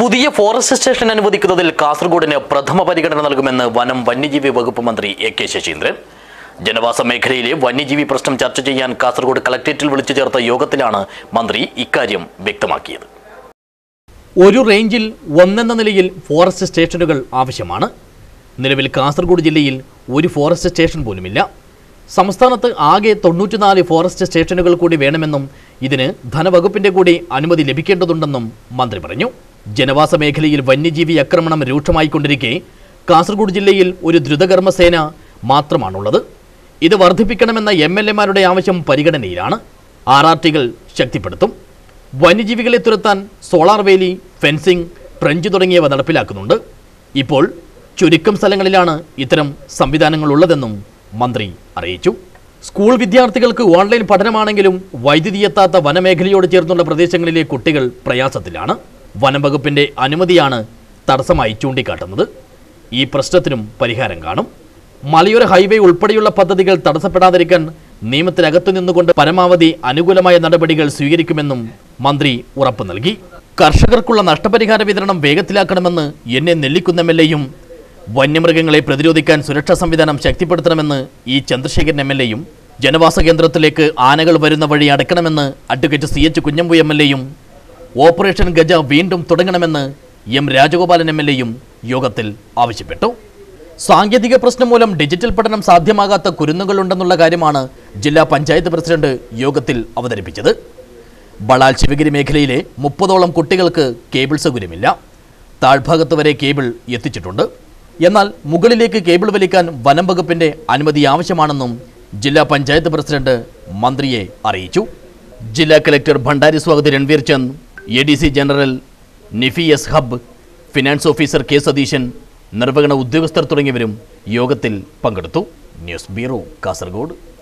പുതിയ forest station അനുവദിക്കുന്നതിൽ കാസർഗോഡിന് പ്രഥമ പരിഗണന നൽകുമെന്ന് വനം വന്യജീവി വകുപ്പ് മന്ത്രി എ കെ ശശീന്ദ്രൻ ജനവാസ മേഖലയിലെ വന്യജീവി പ്രശ്നം ചർച്ച ചെയ്യാൻ കാസർഗോഡ് കളക്ടറേറ്റിൽ വിളിച്ചു ചേർത്ത യോഗത്തിലാണ് മന്ത്രി ഇക്കാര്യം വ്യക്തമാക്കിയത് ഒരു റേഞ്ചിൽ ഒന്നെന്ന നിലയിൽ ഫോറസ്റ്റ് സ്റ്റേഷനുകൾ ആവശ്യമാണ് നിലവിൽ കാസർഗോഡ് ജില്ലയിൽ ഒരു ഫോറസ്റ്റ് സ്റ്റേഷൻ പോലുമില്ല സംസ്ഥാനത്ത് ആകെ തൊണ്ണൂറ്റിനാല് ഫോറസ്റ്റ് സ്റ്റേഷനുകൾ കൂടി വേണമെന്നും ഇതിന് ധനവകുപ്പിന്റെ കൂടി അനുമതി ലഭിക്കേണ്ടതുണ്ടെന്നും മന്ത്രി പറഞ്ഞു ജനവാസ മേഖലയിൽ വന്യജീവി ആക്രമണം രൂക്ഷമായിക്കൊണ്ടിരിക്കെ കാസർഗോഡ് ജില്ലയിൽ ഒരു ദ്രുതകർമ്മസേന മാത്രമാണുള്ളത് ഇത് വർദ്ധിപ്പിക്കണമെന്ന എം എൽ എമാരുടെ ആവശ്യം പരിഗണനയിലാണ് ആർ ആർ ടികൾ ശക്തിപ്പെടുത്തും വന്യജീവികളെ തുരത്താൻ സോളാർ വേലി ഫെൻസിംഗ് ട്രെഞ്ച് തുടങ്ങിയവ നടപ്പിലാക്കുന്നുണ്ട് ഇപ്പോൾ ചുരുക്കം സ്ഥലങ്ങളിലാണ് ഇത്തരം സംവിധാനങ്ങൾ ഉള്ളതെന്നും മന്ത്രി അറിയിച്ചു സ്കൂൾ വിദ്യാർത്ഥികൾക്ക് ഓൺലൈൻ പഠനമാണെങ്കിലും വൈദ്യുതി എത്താത്ത വനമേഖലയോട് ചേർന്നുള്ള പ്രദേശങ്ങളിലെ കുട്ടികൾ പ്രയാസത്തിലാണ് വനം വകുപ്പിന്റെ അനുമതിയാണ് തടസ്സമായി ചൂണ്ടിക്കാട്ടുന്നത് ഈ പ്രശ്നത്തിനും പരിഹാരം കാണും മലയോര ഹൈവേ ഉൾപ്പെടെയുള്ള പദ്ധതികൾ തടസ്സപ്പെടാതിരിക്കാൻ നിയമത്തിനകത്തു നിന്നുകൊണ്ട് പരമാവധി അനുകൂലമായ നടപടികൾ സ്വീകരിക്കുമെന്നും മന്ത്രി ഉറപ്പു നൽകി കർഷകർക്കുള്ള നഷ്ടപരിഹാര വിതരണം വേഗത്തിലാക്കണമെന്ന് എന്നെ നെല്ലിക്കുന്ന എം എൽ എയും വന്യമൃഗങ്ങളെ പ്രതിരോധിക്കാൻ സുരക്ഷാ സംവിധാനം ശക്തിപ്പെടുത്തണമെന്ന് ഇ ചന്ദ്രശേഖരൻ എം എൽ എയും ജനവാസ കേന്ദ്രത്തിലേക്ക് ആനകൾ വരുന്ന വഴി അടയ്ക്കണമെന്ന് advocate C H Kunhambu M L എയും ഓപ്പറേഷൻ ഗജ വീണ്ടും തുടങ്ങണമെന്ന് എം രാജഗോപാലൻ എം എൽ എയും യോഗത്തിൽ ആവശ്യപ്പെട്ടു സാങ്കേതിക പ്രശ്നം മൂലം ഡിജിറ്റൽ പഠനം സാധ്യമാകാത്ത കുരുന്നുകളുണ്ടെന്നുള്ള കാര്യമാണ് ജില്ലാ പഞ്ചായത്ത് പ്രസിഡന്റ് യോഗത്തിൽ അവതരിപ്പിച്ചത് ബളാൽ ശിവഗിരി മേഖലയിലെ മുപ്പതോളം കുട്ടികൾക്ക് കേബിൾ സൗകര്യമില്ല താഴ്ഭാഗത്ത് വരെ കേബിൾ എത്തിച്ചിട്ടുണ്ട് എന്നാൽ മുകളിലേക്ക് കേബിൾ വലിക്കാൻ വനം വകുപ്പിന്റെ അനുമതി ആവശ്യമാണെന്നും ജില്ലാ പഞ്ചായത്ത് പ്രസിഡന്റ് മന്ത്രിയെ അറിയിച്ചു ജില്ലാ collector Bhandari Swagat Ranveer Chand A D C general Nifi S ഹബ് ഫിനാൻസ് ഓഫീസർ കെ സതീശൻ നിർവഹണ ഉദ്യോഗസ്ഥർ തുടങ്ങിയവരും യോഗത്തിൽ പങ്കെടുത്തു ന്യൂസ് ബ്യൂറോ കാസർഗോഡ്